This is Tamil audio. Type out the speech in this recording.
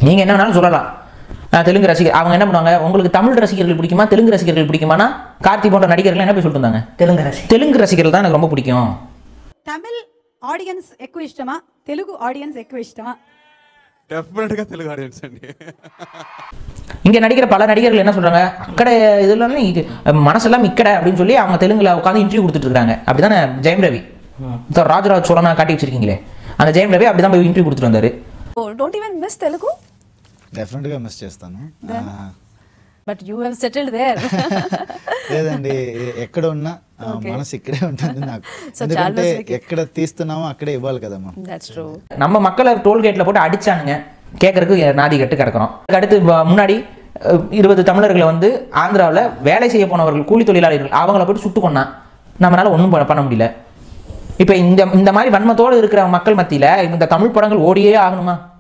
நீங்க என்ன வேணாலும் சொல்லலாம் நான் தெலுங்கு ரசிகர் அவங்க என்ன பண்ணுவாங்க உங்களுக்கு தமிழ் ரசிகர்கள் பிடிக்குமா தெலுங்கு ரசிகர்கள் பிடிக்குமானா கார்த்தி போன்ற நடிகர்கள் என்ன போய் சொல்லிட்டு இருந்தாங்க தெலுங்கு ரசி தெலுங்கு ரசிகர்கள் தான் எனக்கு ரொம்ப பிடிக்கும் తమిళ్ ఆడియన్స్ ఎక్కువ ఇష్టమా తెలుగు ఆడియన్స్ ఎక్కువ ఇష్టమా డెఫినెట్గా తెలుగు ఆడియన్స్ అండి இங்க நடிக்கிற பல நடிகர்கள் என்ன சொல்றாங்க அக்கடை இதுல இது மனசெல்லாம் இக்கடை அப்படின்னு சொல்லி அவங்க தெலுங்குல உட்காந்து இன்டர்வியூ கொடுத்துட்டு இருக்காங்க அப்படிதானே ஜெயம் ரவி இப்போ ராஜராஜ சோழனா காட்டி வச்சிருக்கீங்களே அந்த ஜெயம் ரவி அப்படிதான் போய் இன்டர்வியூ கொடுத்துட்டு வந்தாரு డోంట్ ఈవెన్ మిస్ తెలుగు డెఫినెట్గా మిస్ చేస్తాను ఆ, but you have settled there లేదండి ఎ- ఎక్కడ ఉన్నా ఆ, మనసు ఇక్కడే ఉంటుంది నాకు So, ఎందుకంటే Chalmers కి- ఎక్కడ తీస్తున్నామో అక్కడే ఇవ్వాలి కదమ్మా దట్స్ ట్రూ நம்ம மக்களை டோல்கேட்ல போட்டு அடிச்சானுங்க கேட்கறதுக்கு நாதி கட்டு கிடக்கிறோம் அடுத்து வ- முன்னாடி அஹ், இருபது தமிழர்களை வந்து ஆந்திராவில் வேலை செய்ய போனவர்கள் கூலி தொழிலாளர்கள் அவங்கள போட்டு சுட்டு கொண்டான் நம்மளால ஒன்றும் பண்ண முடியல இப்போ இந்த இந்த மாதிரி வன்மத்தோடு இருக்கிற மக்கள் மத்தியில் இந்த தமிழ் படங்கள் ஓடியே ஆகணுமா